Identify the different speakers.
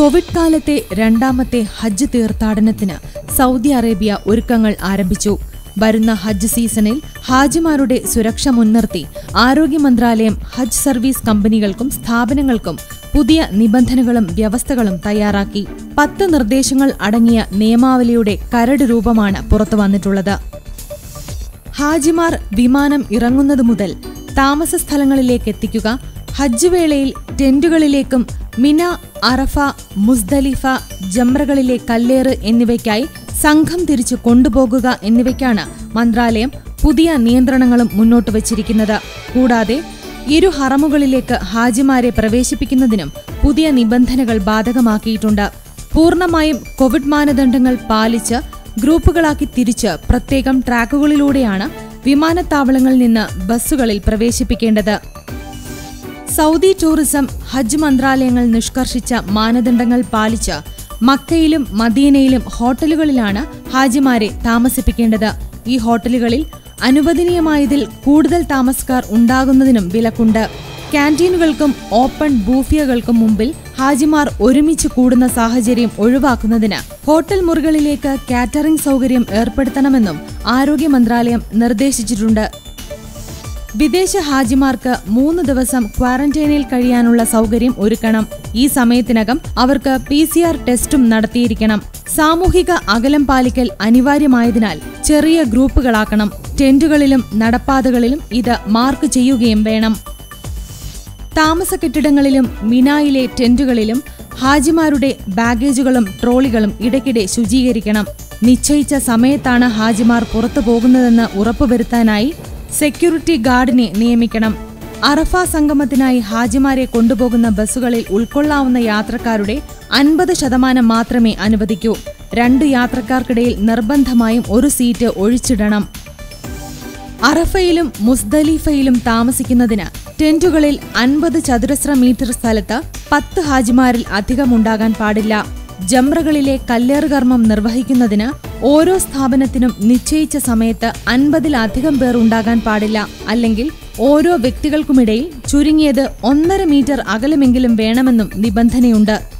Speaker 1: Covid കാലത്തെ രണ്ടാമത്തെ ഹജ്ജ് തീർത്ഥാടനത്തിന് സൗദി അറേബ്യ ഒരുക്കങ്ങൾ ആരംഭിച്ചു വരുന്ന ഹജ്ജ് സീസണിൽ ഹാജിമാരുടെ സുരക്ഷ മുൻനിർത്തി ആരോഗ്യ മന്ത്രാലയം ഹജ്ജ് സർവീസ് കമ്പനികൾക്കും സ്ഥാപനങ്ങൾക്കും പുതിയ നിബന്ധനകളും വ്യവസ്ഥകളും തയ്യാറാക്കി പത്ത് നിർദ്ദേശങ്ങൾ അടങ്ങിയ നിയമാവലിയുടെ കരട് രൂപമാണ് പുറത്തുവന്നിട്ടുള്ളത് ഹാജിമാർ വിമാനം ഇറങ്ങുന്നതു മുതൽ താമസ സ്ഥലങ്ങളിലേക്ക് എത്തിക്കുക ഹജ്ജ് വേളയിൽ ടെന്റുകളിലേക്കും മിന അറഫ മുസ്ദലിഫ ജംറകളിലെ കല്ലേറ് എന്നിവയ്ക്കായി സംഘം തിരിച്ചു കൊണ്ടുപോകുക എന്നിവയ്ക്കാണ് മന്ത്രാലയം പുതിയ നിയന്ത്രണങ്ങളും മുന്നോട്ട് വച്ചിരിക്കുന്നത് കൂടാതെ ഇരു ഹറമുകളിലേക്ക് ഹാജിമാരെ പ്രവേശിപ്പിക്കുന്നതിനും പുതിയ നിബന്ധനകൾ ബാധകമാക്കിയിട്ടുണ്ട് പൂർണ്ണമായും കോവിഡ് മാനദണ്ഡങ്ങൾ പാലിച്ച് ഗ്രൂപ്പുകളാക്കി തിരിച്ച് പ്രത്യേകം ട്രാക്കുകളിലൂടെയാണ് വിമാനത്താവളങ്ങളിൽ നിന്ന് ബസ്സുകളിൽ പ്രവേശിപ്പിക്കേണ്ടത് സൗദി ടൂറിസം ഹജ്ജ് മന്ത്രാലയങ്ങൾ നിഷ്കർഷിച്ച മാനദണ്ഡങ്ങൾ പാലിച്ച് മക്കയിലും മദീനയിലും ഹോട്ടലുകളിലാണ് ഹാജിമാരെ താമസിപ്പിക്കേണ്ടത് ഈ ഹോട്ടലുകളിൽ അനുവദനീയമായതിൽ കൂടുതൽ താമസക്കാർ ഉണ്ടാകുന്നതിനും വിലക്കുണ്ട് ക്യാന്റീനുകൾക്കും ഓപ്പൺ ബൂഫിയകൾക്കും മുമ്പിൽ ഹാജിമാർ ഒരുമിച്ച് കൂടുന്ന സാഹചര്യം ഒഴിവാക്കുന്നതിന് ഹോട്ടൽ മുറികളിലേക്ക് കാറ്ററിംഗ് സൗകര്യം ഏർപ്പെടുത്തണമെന്നും ആരോഗ്യ മന്ത്രാലയം നിർദ്ദേശിച്ചിട്ടുണ്ട് വിദേശ ഹാജിമാർക്ക് മൂന്ന് ദിവസം ക്വാറന്റൈനിൽ കഴിയാനുള്ള സൗകര്യം ഒരുക്കണം ഈ സമയത്തിനകം അവർക്ക് പി സി ആർ ടെസ്റ്റും നടത്തിയിരിക്കണം സാമൂഹിക അകലം പാലിക്കൽ അനിവാര്യമായതിനാൽ ചെറിയ ഗ്രൂപ്പുകളാക്കണം ടെന്റുകളിലും നടപ്പാതകളിലും ഇത് മാർക്ക് ചെയ്യുകയും വേണം താമസ കെട്ടിടങ്ങളിലും മിനായിലെ ടെന്റുകളിലും ഹാജിമാരുടെ ബാഗേജുകളും ട്രോളികളും ഇടയ്ക്കിടെ ശുചീകരിക്കണം നിശ്ചയിച്ച സമയത്താണ് ഹാജിമാർ പുറത്തു പോകുന്നതെന്ന് ഉറപ്പുവരുത്താനായി സെക്യൂരിറ്റി ഗാർഡിനെ നിയമിക്കണം അറഫ സംഗമത്തിനായി ഹാജിമാരെ കൊണ്ടുപോകുന്ന ബസ്സുകളിൽ ഉൾക്കൊള്ളാവുന്ന യാത്രക്കാരുടെ അൻപത് ശതമാനം മാത്രമേ അനുവദിക്കൂ രണ്ട് യാത്രക്കാർക്കിടയിൽ നിർബന്ധമായും ഒരു സീറ്റ് ഒഴിച്ചിടണം അറഫയിലും മുസ്ദലിഫയിലും താമസിക്കുന്നതിന് ടെന്റുകളിൽ അൻപത് ചതുരശ്ര മീറ്റർ സ്ഥലത്ത് പത്ത് ഹാജിമാരിൽ അധികമുണ്ടാകാൻ പാടില്ല ജംറകളിലെ കല്ലേറുകർമ്മം നിർവഹിക്കുന്നതിന് ഓരോ സ്ഥാപനത്തിനും നിശ്ചയിച്ച സമയത്ത് അൻപതിലധികം പേർ ഉണ്ടാകാൻ പാടില്ല അല്ലെങ്കിൽ ഓരോ വ്യക്തികൾക്കുമിടയിൽ ചുരുങ്ങിയത് ഒന്നര മീറ്റർ അകലമെങ്കിലും വേണമെന്നും നിബന്ധനയുണ്ട്